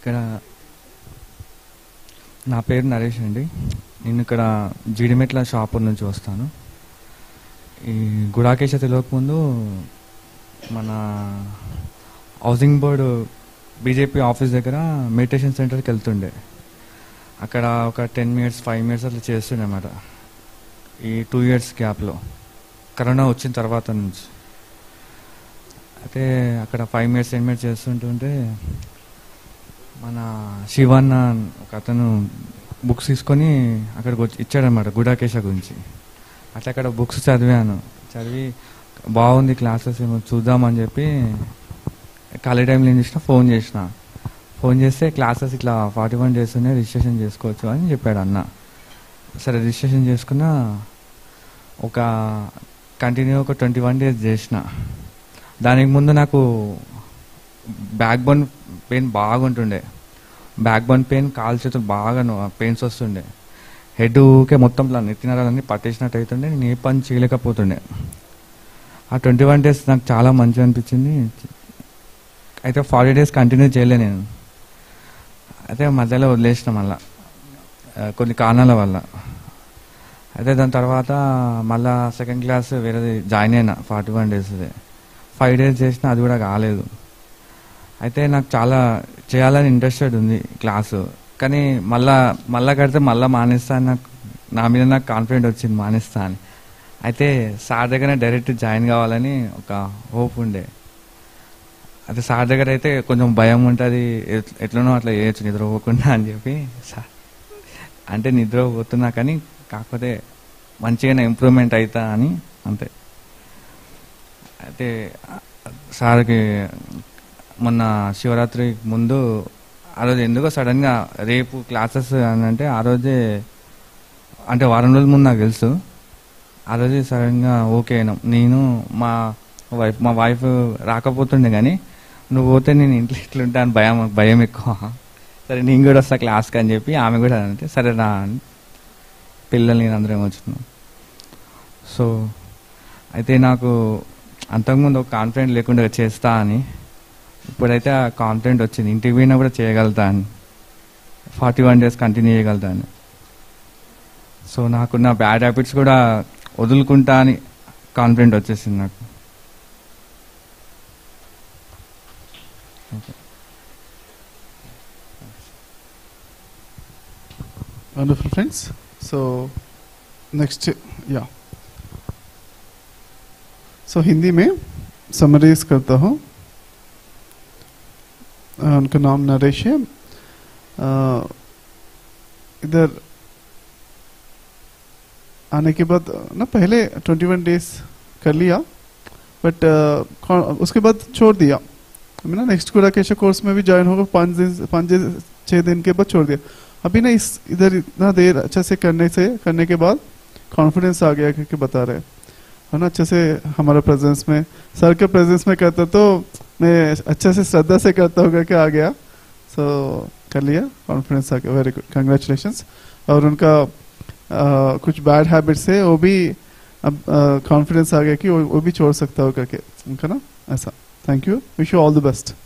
ఇక్కడ నా పేరు నరేష్ అండి నేను ఇక్కడ జీడిమెట్ల షాపూర్ నుంచి వస్తాను ఈ గుడాకేశ తెలియక ముందు మన హౌసింగ్ బోర్డు బీజేపీ ఆఫీస్ దగ్గర మెడిటేషన్ సెంటర్కి వెళ్తుండే అక్కడ ఒక టెన్ మినిట్స్ ఫైవ్ మినిట్స్ అట్లా చేస్తుండే అన్నమాట ఈ టూ ఇయర్స్ గ్యాప్లో కరోనా వచ్చిన తర్వాత నుంచి అయితే అక్కడ ఫైవ్ మినిట్స్ టెన్ మినిట్స్ చేస్తుంటుంటే మన శివన్న ఒక అతను బుక్స్ తీసుకొని అక్కడికి వచ్చి ఇచ్చాడనమాట గుడాకేశ గురించి అట్లా అక్కడ బుక్స్ చదివాను చదివి బాగుంది క్లాసెస్ ఏమో చూద్దామని చెప్పి ఖాళీ టైంలో ఏం చేసిన ఫోన్ చేసిన ఫోన్ చేస్తే క్లాసెస్ ఇట్లా ఫార్టీ వన్ డేస్ ఉన్నాయి రిజిస్ట్రేషన్ చేసుకోవచ్చు అని చెప్పాడు అన్న సరే రిజిస్ట్రేషన్ చేసుకున్న ఒక కంటిన్యూ ఒక ట్వంటీ వన్ డేస్ చేసిన దానికి ముందు నాకు బ్యాక్ బోన్ పెయిన్ బాగుంటుండే బ్యాక్ బోన్ పెయిన్ కాలు చేతులు బాగా పెయిన్స్ వస్తుండే హెడ్ ఊకే మొత్తం ఇట్లా నెత్తినరాలన్నీ పట్టేసినట్టు అవుతుండే నేను ఏ పని చేయలేకపోతుండే ఆ ట్వంటీ వన్ డేస్ నాకు చాలా మంచిగా అనిపించింది అయితే ఫార్టీ డేస్ కంటిన్యూ చేయలే నేను అయితే మధ్యలో వదిలేసిన మళ్ళా ఆ, కొన్ని కారణాల వల్ల అయితే దాని తర్వాత మళ్ళా సెకండ్ క్లాస్ వేరేది జాయిన్ అయినా forty one days five days చేసినా అది కూడా కాలేదు అయితే నాకు చాలా చేయాలని ఇంట్రెస్టెడ్ ఉంది క్లాసు కానీ మళ్ళా మళ్ళా కడితే మళ్ళా మానేస్తా అని నాకు నా మీద నాకు కాన్ఫిడెంట్ వచ్చింది మానేస్తా అని అయితే సార్ దగ్గర డైరెక్ట్ జాయిన్ కావాలని ఒక హోప్ ఉండే అయితే సార్ దగ్గర అయితే కొంచెం భయం ఉంటుంది ఎట్- ఎట్లనో అట్లా చేయొచ్చు నిద్రపోకుండా అని చెప్పి సార్ అంటే నిద్రపోతున్నా కానీ కాకపోతే మంచిగానే ఇంప్రూవ్మెంట్ అవుతా అని అంతే అయితే సార్కి మొన్న శివరాత్రి ముందు ఆ రోజు ఎందుకో సడన్గా రేపు క్లాసెస్ అని అంటే ఆ రోజే అంటే వారం రోజుల ముందు నాకు తెలుసు ఆ రోజు సడన్గా ఓకే అయినాం నేను మా వైఫ్ మా వైఫ్ రాకపోతుండే కానీ నువ్వు పోతే నేను ఇంట్లో ఇట్లుంటా అని భయం భయం ఎక్కువ సరే నేను కూడా వస్తా క్లాస్కి అని చెప్పి ఆమె కూడా అంటే సరే రా అని పిల్లలు నేను అందరం వచ్చినాం సో అయితే నాకు అంతకుముందు ఒక కాన్ఫిడెంట్ లేకుండా చేస్తా అని ఇప్పుడైతే ఆ కాన్ఫిడెంట్ వచ్చింది ఇంటికి పోయినా కూడా చేయగలుగుతా అని ఫార్టీ వన్ డేస్ కంటిన్యూ చేయగలుగుతా అని సో నాకు నా బ్యాడ్ హ్యాబిట్స్ కూడా వదులుకుంటా అని కాన్ఫిడెంట్ వచ్చేసింది నాకు wonderful friends so next yeah so Hindi में समराइज करता हूँ अ, उनका नाम नरेश है अ, इधर आने के बाद ना पहले 21 डेज कर लिया बट उसके बाद छोड़ दिया मैं ना नेक्स्ट गुड़ाकेशा कोर्स में भी ज्वाइन होगा पाँच दिन पाँच दिन छः दिन के बाद छोड़ दिया अभी ना इस इधर इतना देर अच्छे से करने से करने के बाद कॉन्फिडेंस आ गया क्योंकि बता रहे है ना अच्छे से हमारा प्रेजेंस में सर के प्रेजेंस में करता तो मैं अच्छे से श्रद्धा से करता हूँ करके आ गया सो कर लिया कॉन्फिडेंस आ गया वेरी गुड कंग्रेचुलेशन और उनका आ, कुछ बैड हैबिट्स है वो भी अब कॉन्फिडेंस आ गया कि वो, वो भी छोड़ सकता हो करके उनका ना ऐसा thank you wish you all the best